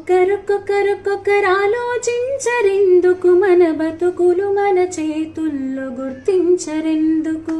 ఒక్కొక్కరొక్కొక్కరొక్కొక్కరు ఆలోచించరెందుకు మన బతుకులు మన చేతుల్లో గుర్తించరెందుకు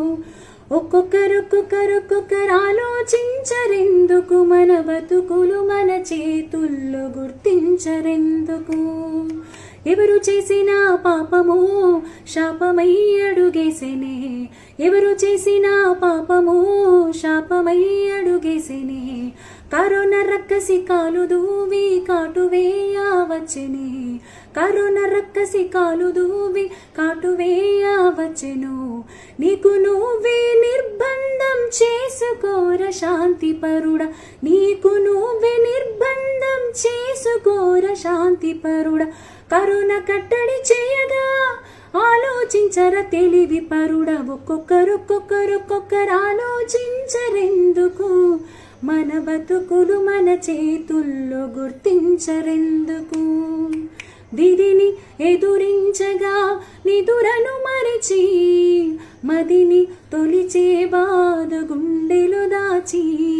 ఒక్కొక్కరొక్కొక్కరొక్కొక్కరు ఆలోచించరెందుకు మన బతుకులు మన చేతుల్లో గుర్తించరెందుకు ఎవరు చేసిన పాపము శాపమై అడుగేసెనే ఎవరు చేసిన పాపము శాపమై అడుగేసెనే కరోనా రక్కసి కాలు దూవి కాటువేయ వచ్చెనే కరోనా రక్కసి కాలు దూవి కాటువేయ వచ్చెను నీకు నువ్వే నిర్బంధం చేసుకోర శాంతి పరుడ నీకు నువ్వే నిర్బంధం చేసుకోర శాంతి పరుడ కరోనా కట్టడి చేయగా ఆలోచించర తెలివి పరుడ ఒక్కొక్కరొక్కొక్కరొక్కొక్కరు ఆలోచించరెందుకు మన బతుకులు మన చేతుల్లో గుర్తించరెందుకు విధిని ఎదురించగా నిదురను మరిచి మదిని తొలిచే బాధ గుండెలు దాచి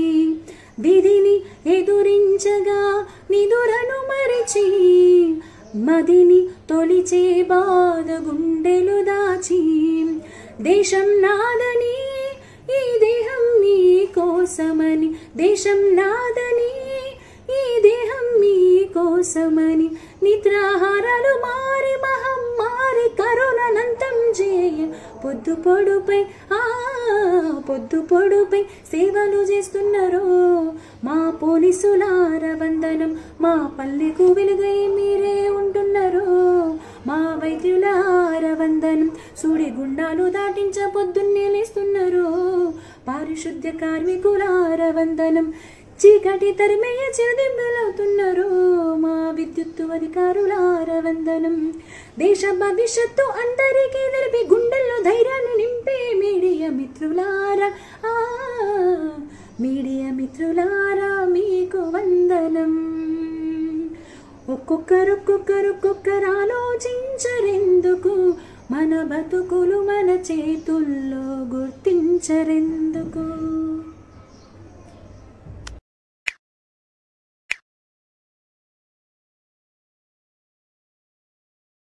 విధిని ఎదురించగా నిదురను మరిచి మదిని తొలిచే బాధ గుండెలు దాచి దేశం నాదని ఈ దేహం మీ కోసమని దేశం నాదని ఈ దేహం మీ కోసమని నిద్రాహారాలు మారి మహమ్మారి కరోనానంతం చేయ పొద్దు పొడుపై ఆ పొద్దు పొడుపై సేవలు చేస్తున్నారు మా పోలీసులార వందనం మా పల్లెకు వెలుగై మీరే ఉంటున్నారు మా వైద్యులార వందనం సూడి గుండాలు దాటించ పొద్దున్నే లేస్తున్నారు పారిశుద్ధ్య కార్మికులార వందనం చీకటి తరిమేయ చిరుదింబలవుతున్నారు మా విద్యుత్తు అధికారులార వందనం దేశ భవిష్యత్తు అందరికీ తెలిపి గుండెల్లో ధైర్యాన్ని నింపే మీడియా మిత్రులారా ఆ, మీడియా మిత్రులారా మీకు వందనం ఒక్కొక్కరొక్కొక్కరొక్కొక్కరు ఆలోచించరెందుకు మన బతుకులు మన చేతుల్లో గుర్తించరెందుకు